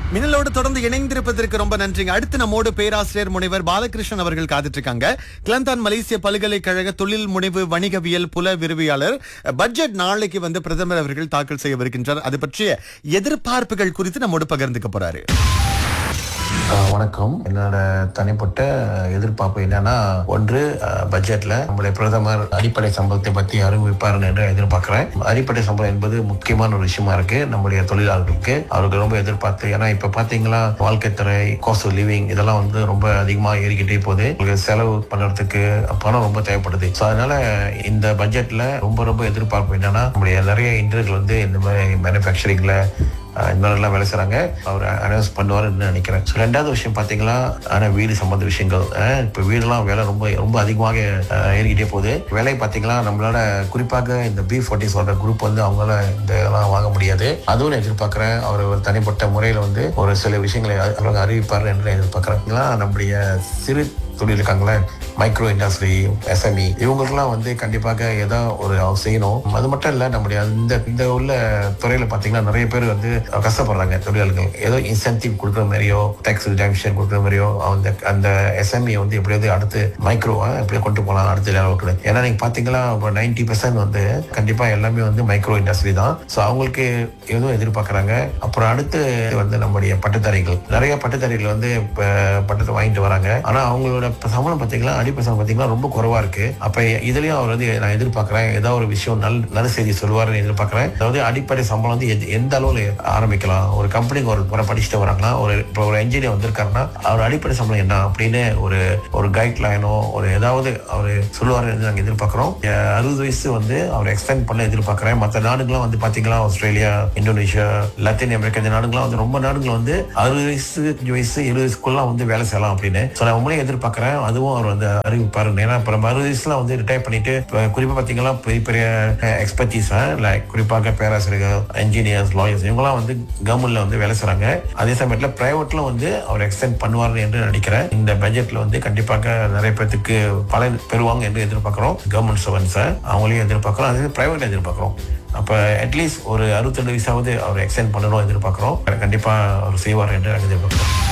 மின்னலோடு தொடர்ந்து இணைந்திருப்பதற்கு ரொம்ப நன்றிங்க அடுத்து நம்மோடு பேராசிரியர் முனைவர் பாலகிருஷ்ணன் அவர்கள் காத்துட்டு இருக்காங்க கிளந்தான் மலேசிய பல்கலைக்கழக தொழில் முனைவு வணிகவியல் புல விரிவியாளர் பட்ஜெட் நாளைக்கு வந்து பிரதமர் அவர்கள் தாக்கல் செய்யவிருக்கின்றார் அது பற்றிய எதிர்பார்ப்புகள் குறித்து நம்மோடு பகிர்ந்துக்க போறாரு ஆஹ் வணக்கம் என்னோட தனிப்பட்ட எதிர்பார்ப்பு என்னன்னா ஒன்று ஆஹ் பட்ஜெட்ல நம்முடைய பிரதமர் அடிப்படை சம்பளத்தை பத்தி அறிவிப்பார் என்று எதிர்பார்க்கிறேன் அடிப்படை சம்பளம் என்பது முக்கியமான ஒரு விஷயமா இருக்கு நம்முடைய தொழிலாளர்களுக்கு அவருக்கு ரொம்ப எதிர்பார்த்து ஏன்னா இப்ப பாத்தீங்களா வாழ்க்கை துறை காஸ்ட் ஆஃப் லிவிங் இதெல்லாம் வந்து ரொம்ப அதிகமா ஏறிக்கிட்டே போகுது உங்களுக்கு செலவு பண்றதுக்கு பணம் ரொம்ப தேவைப்படுது ஸோ அதனால இந்த பட்ஜெட்ல ரொம்ப ரொம்ப எதிர்பார்ப்பு என்னன்னா நம்முடைய நிறைய இன்டர்கள் வந்து இந்த மாதிரி மேனுஃபேக்சரிங்ல ஆஹ் இந்த மாதிரிலாம் வேலை செய்கிறாங்க அவர் அனௌன்ஸ் பண்ணுவாருன்னு நினைக்கிறேன் ஸோ ரெண்டாவது விஷயம் பார்த்தீங்களா ஆனால் வீடு சம்பந்த விஷயங்கள் ஆஹ் இப்போ வீடெல்லாம் விலை ரொம்ப ரொம்ப அதிகமாக ஆஹ் ஏறிக்கிட்டே போகுது விலை பார்த்தீங்களா நம்மளால குறிப்பாக இந்த பி ஃபார்ட்டி சொல்ற குரூப் வந்து அவங்களால இந்த இதெல்லாம் வாங்க முடியாது அதுவும் நான் எதிர்பார்க்குறேன் அவர் ஒரு தனிப்பட்ட முறையில் வந்து ஒரு சில விஷயங்களை அவங்க அறிவிப்பார் என்று நான் எதிர்பார்க்குறேன் நம்முடைய சிறு தொழில் இருக்காங்களே மைக்ரோ இண்டஸ்ட்ரி எஸ்எம்இ இவங்களுக்குலாம் வந்து கண்டிப்பாக ஏதோ ஒரு அவங்க செய்யணும் அது மட்டும் இல்லை நம்முடைய இந்த இந்த உள்ள துறையில பார்த்தீங்கன்னா நிறைய பேர் வந்து கஷ்டப்படுறாங்க தொழிலாளர்கள் ஏதோ இன்சென்டிவ் கொடுக்குற மாதிரியோ டேக்ஸ் ரிடக்ஷன் கொடுக்குற மாதிரியோ அந்த அந்த எஸ்எம்இ வந்து எப்படியாவது அடுத்து மைக்ரோவா எப்படி கொண்டு போகலாம் அடுத்த லெவலுக்கு ஏன்னா நீங்க பார்த்தீங்களா இப்போ நைன்டி பர்சன்ட் வந்து கண்டிப்பா எல்லாமே வந்து மைக்ரோ இண்டஸ்ட்ரி தான் ஸோ அவங்களுக்கு எதுவும் எதிர்பார்க்குறாங்க அப்புறம் அடுத்து வந்து நம்முடைய பட்டதாரிகள் நிறைய பட்டதாரிகள் வந்து இப்போ பட்டத்தை வாங்கிட்டு வராங்க ஆனா அவங்களோட சம்பளம் பார்த்தீங்களா அடிப்படை சம்பளம் பார்த்தீங்கன்னா ரொம்ப குறைவா இருக்கு அப்ப இதுலயும் அவர் வந்து நான் எதிர்பார்க்கிறேன் ஏதாவது ஒரு விஷயம் நல்ல நல்ல செய்தி சொல்லுவாருன்னு எதிர்பார்க்கிறேன் அதாவது அடிப்படை சம்பளம் வந்து எது- எந்த அளவுல ஆரம்பிக்கலாம் ஒரு கம்பெனிக்கு ஒரு முறை படிச்சுட்டு வராங்களா ஒரு இப்போ ஒரு என்ஜினியர் வந்திருக்காருன்னா அவர் அடிப்படை சம்பளம் என்ன அப்படின்னு ஒரு ஒரு கைட் லைனோ ஒரு ஏதாவது அவர் சொல்லுவாரு நாங்கள் எதிர்பார்க்கிறோம் அஹ் அறுபது வயசு வந்து அவர் எக்ஸ்டெண்ட் பண்ண எதிர்பார்க்கிறேன் மற்ற நாடுகள்லாம் வந்து பாத்தீங்களா ஆஸ்திரேலியா இந்தோனேஷியா லத்தீன் அமெரிக்கா இந்த நாடுகள்லாம் வந்து ரொம்ப நாடுகள் வந்து அறுபது வயசு அஞ்சு வயசு எழுபது வயசுக்குள்ள வந்து வேலை செய்யலாம் அப்படின்னு ஸோ நான் உண்மையிலே எதிர்பார்க்கிறேன் அதுவும் அவர் வந்து அறிவிப்பாரு ஏன்னா இப்போ நம்ம அறுபது வயசுல வந்து ரிட்டையர் பண்ணிட்டு இப்போ குறிப்பா பாத்தீங்கன்னா பெரிய பெரிய எக்ஸ்பர்டீஸ் லைக் குறிப்பாக பேராசிரியர்கள் இன்ஜினியர்ஸ் லாயர்ஸ் இவங்கலாம் வந்து கவர்மெண்ட்ல வந்து வேலை செய்றாங்க அதே சமயத்துல பிரைவேட்ல வந்து அவர் எக்ஸ்டெண்ட் பண்ணுவார் என்று நினைக்கிறேன் இந்த பட்ஜெட்ல வந்து கண்டிப்பாக நிறைய பேர்த்துக்கு பலன் பெறுவாங்க என்று எதிர்பார்க்கிறோம் கவர்மெண்ட் சர்வன்ஸை அவங்களையும் எதிர்பார்க்கிறோம் அதே பிரைவேட் எதிர்பார்க்கிறோம் அப்ப அட்லீஸ்ட் ஒரு அறுபத்தெண்டு வயசாவது அவர் எக்ஸ்டெண்ட் பண்ணணும் எதிர்பார்க்கிறோம் கண்டிப்பா அவர் செய்வார் என்று நாங்கள் எதிர்பார்க்கிறோம்